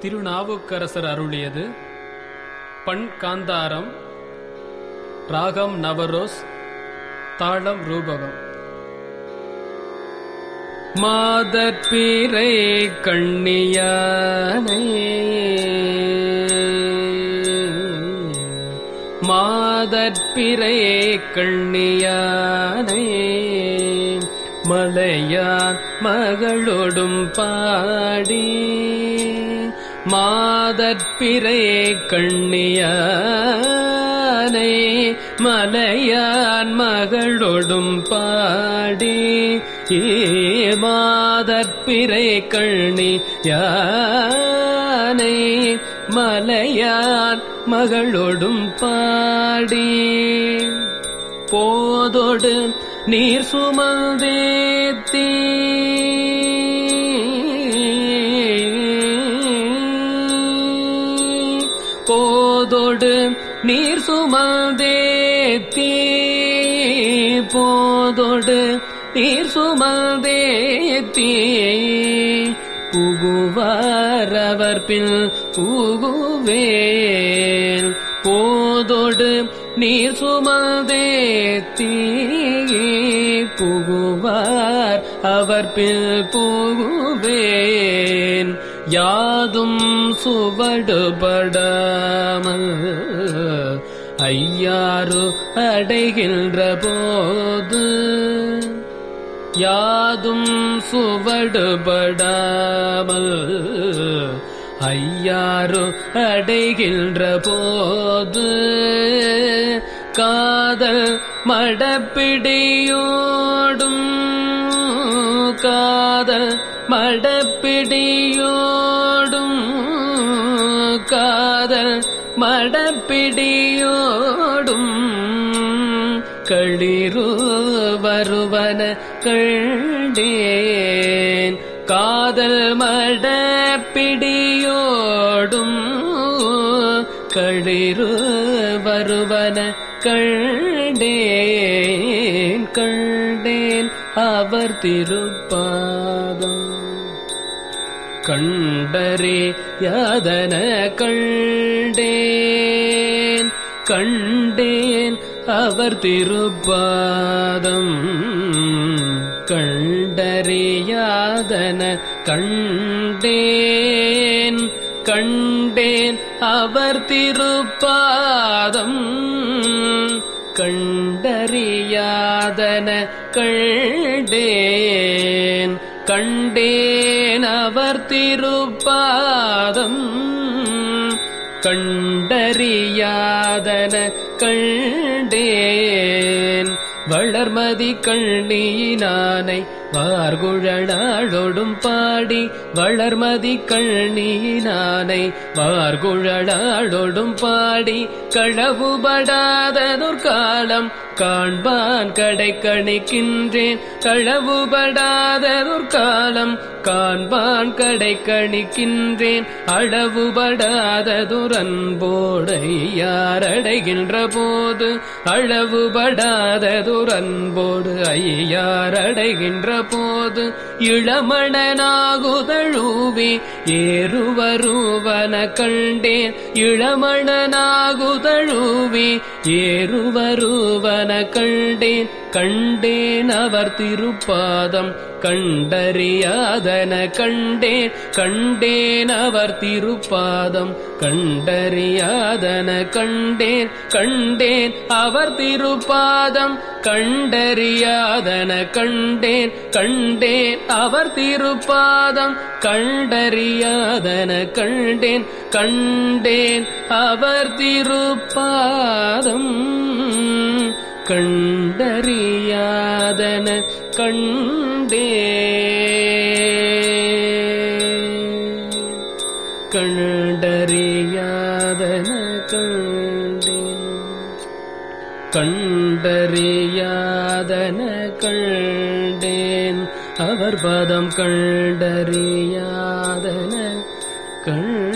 திருநாவுக்கரசர் அருளியது பண் காந்தாரம் ராகம் நவரோஸ் தாளம் ரூபகம் மாதற்பிறை கண்ணியானை மாதற்பிறை கண்ணியானை மலையான் மகளொடும் பாடி மாதற்பிறை கண்ணியானை மலையான் மகளொடும் பாடி மாதற்பிறை கண்ணி யானை மலையான் மகளொடும் பாடி போதொடு நீர் சுமந்தேத்தி போதொடு நீர் சுமந்தேத்தி போதொடு நீர் சுமந்தேத்தி புகுவார் அவர் பின் புகுவேல் போதொடு நீர் சுமந்தேத்தி புகுவார் அவர் பின் புகுவேன் யாதும் சுவடுபடாமல் ஐயாறு அடைகின்ற போது யாதும் சுவடுபடாமல் ஐயாறு அடைகின்ற போது காதல் மடப்பிடியோடும் காதல் மடப்பிடியோடும் காதல் மடப்பிடியோடும் களிரு வருவன கண்டேன் காதல் மடப்பிடியோடும் களிரு வருவன கண்டேன் கண்டேன் அவர் திருப்பாதம் கண்டரே யாதன கண்டேன் கண்டேன் அவர் திருப்பாதம் கண்டறியாதன கண்டேன் கண்டேன் அவர் திருப்பாதம் கண்டறியாதன கண்டேன் கண்டேன் அவர் திருப்பாதம் கண்டறியாதன கண்டேன் வளர்மதி கண்ணியினானை வார்குழலாளொடும் பாடி வளர்மதி கண்ணியினானை வார்குழலாளொடும் பாடி களவுபடாததொர் காலம் காண்பான் கடை கணிக்கின்றேன் களவுபடாததொர் காலம் காண்பான் கடை கணிக்கின்றேன் அளவுபடாததொர் அன்போடை யார் அடைகின்ற போது அளவுபடாததொர் அன்போடு ஐயார் அடைகின்ற போது இளமணனாகுதழுவி ஏறுவருவன கண்டேன் இளமணனாகுதழுவி ஏறுவருவன கண்டேன் கண்டேன் அவர் திருப்பாதம் கண்டறியாதன கண்டேன் கண்டேன் அவர் திருப்பாதம் கண்டறியாதன கண்டேன் கண்டேன் அவர் திருப்பாதம் கண்டறியாதன கண்டேன் கண்டேன் அவர் திருப்பாதம் கண்டறியாதன கண்டேன் கண்டேன் அவர் திருப்பாதம் கண்டறியாதன கண்டே கண்டறியாதன கண்டே கண்டறியாதன கண்டேன் அவர் பதம் கண்டறியாதன கண்டே